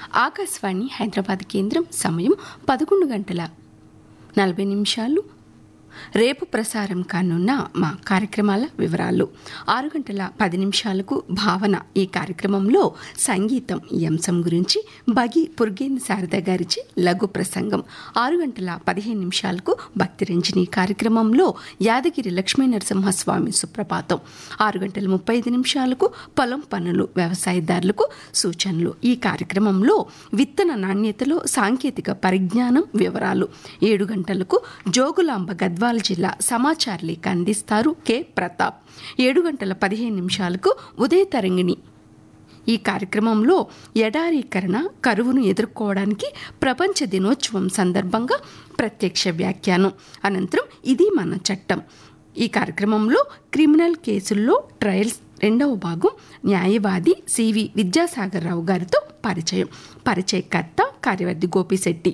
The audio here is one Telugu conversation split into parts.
ఆకాశవాణి హైదరాబాద్ కేంద్రం సమయం పదకొండు గంటల నలభై నిమిషాలు రేపు ప్రసారం కానున్న మా కార్యక్రమాల వివరాలు ఆరు గంటల పది నిమిషాలకు భావన ఈ కార్యక్రమంలో సంగీతం ఈ అంశం గురించి బగి పుర్గేంద్ర శారద గారిచే లఘు ప్రసంగం ఆరు గంటల పదిహేను నిమిషాలకు భక్తి రంజని కార్యక్రమంలో యాదగిరి లక్ష్మీ నరసింహస్వామి సుప్రభాతం ఆరు గంటల ముప్పై ఐదు నిమిషాలకు పొలం పనులు వ్యవసాయదారులకు సూచనలు ఈ కార్యక్రమంలో విత్తన నాణ్యతలో సాంకేతిక పరిజ్ఞానం వివరాలు ఏడు గంటలకు జోగులాంబ గద్వాల జిల్లా సమాచార లేఖ అందిస్తారు కె ప్రతాప్ ఏడు గంటల పదిహేను నిమిషాలకు ఉదయ తరంగిణి ఈ కార్యక్రమంలో ఎడారీకరణ కరువును ఎదుర్కోవడానికి ప్రపంచ దినోత్సవం సందర్భంగా ప్రత్యక్ష వ్యాఖ్యానం అనంతరం ఇది మన చట్టం ఈ కార్యక్రమంలో క్రిమినల్ కేసుల్లో ట్రయల్స్ రెండవ భాగం న్యాయవాది సివి విద్యాసాగర్ రావు గారితో పరిచయం పరిచయకర్త కార్యవర్తి గోపిశెట్టి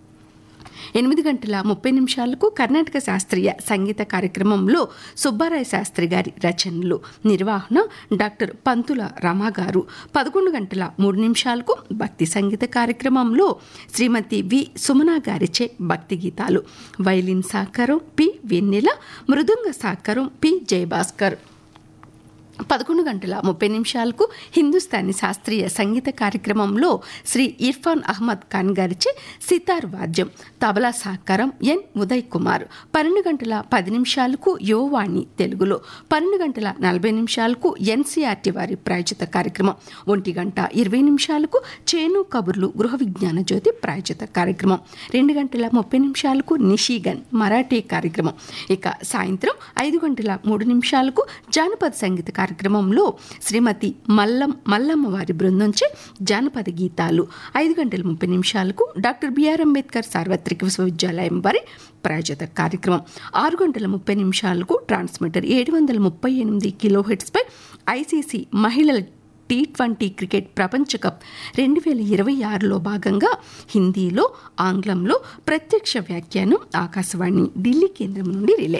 ఎనిమిది గంటల ముప్పై నిమిషాలకు కర్ణాటక శాస్త్రీయ సంగీత కార్యక్రమంలో సుబ్బారాయ శాస్త్రి గారి రచనలు నిర్వహణ డాక్టర్ పంతుల రమా గారు పదకొండు గంటల మూడు నిమిషాలకు భక్తి సంగీత కార్యక్రమంలో శ్రీమతి వి సుమనా గారిచే భక్తి గీతాలు వైలిన్ సాకారం పి వెన్నెల మృదంగ సాకారం పి జయభాస్కర్ పదకొండు గంటల ముప్పై నిమిషాలకు హిందుస్థానీ శాస్త్రీయ సంగీత కార్యక్రమంలో శ్రీ ఇర్ఫాన్ అహ్మద్ ఖాన్ గారిచే సితార్ వాద్యం తబలా సహకారం ఎన్ ఉదయ్ కుమార్ పన్నెండు గంటల పది నిమిషాలకు యువవాణి తెలుగులో పన్నెండు గంటల నలభై నిమిషాలకు ఎన్సీఆర్టీ వారి ప్రాయోజిత కార్యక్రమం ఒంటి గంట ఇరవై నిమిషాలకు చేను కబుర్లు గృహ విజ్ఞాన జ్యోతి ప్రాయోజిత కార్యక్రమం రెండు గంటల ముప్పై నిమిషాలకు నిషిగన్ మరాఠీ కార్యక్రమం ఇక సాయంత్రం ఐదు గంటల మూడు నిమిషాలకు జానపద సంగీత కార్యక్రమంలో శ్రీమతి మల్లం మల్లమ్మ వారి బృందంచే జానపద గీతాలు ఐదు గంటల ముప్పై నిమిషాలకు డాక్టర్ బిఆర్ అంబేద్కర్ సార్వత్రిక విశ్వవిద్యాలయం వారి ప్రాయోజిత కార్యక్రమం ఆరు గంటల ముప్పై నిమిషాలకు ట్రాన్స్మిటర్ ఏడు వందల ముప్పై ఎనిమిది కిలో హెడ్స్పై ఐసీసీ మహిళల టీ ట్వంటీ క్రికెట్ ప్రపంచ కప్ రెండు వేల ఇరవై ఆరులో భాగంగా హిందీలో ఆంగ్లంలో ప్రత్యక్ష వ్యాఖ్యానం ఆకాశవాణి ఢిల్లీ కేంద్రం నుండి రిలే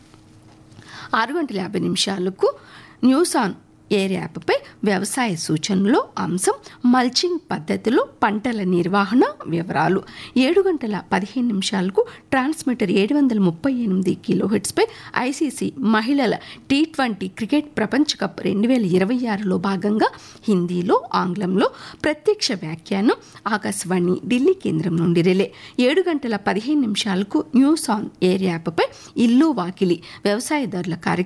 ఆరు గంటల యాభై నిమిషాలకు న్యూస్ ఆన్ ఎయిర్ యాప్పై వ్యవసాయ సూచనలో అంశం మల్చింగ్ పద్ధతిలో పంటల నిర్వహణ వివరాలు ఏడు గంటల పదిహేను నిమిషాలకు ట్రాన్స్మిటర్ ఏడు వందల ముప్పై ఎనిమిది కిలోహెట్స్పై ఐసీసీ మహిళల టీ ట్వంటీ క్రికెట్ ప్రపంచ కప్ రెండు వేల ఇరవై ఆరులో భాగంగా హిందీలో ఆంగ్లంలో ప్రత్యక్ష వ్యాఖ్యానం ఆకాశవాణి ఢిల్లీ కేంద్రం నుండి రిలే ఏడు గంటల పదిహేను నిమిషాలకు న్యూస్ ఆన్ ఎయిర్ యాప్పై ఇల్లు వాకిలి వ్యవసాయదారుల కార్యక్రమం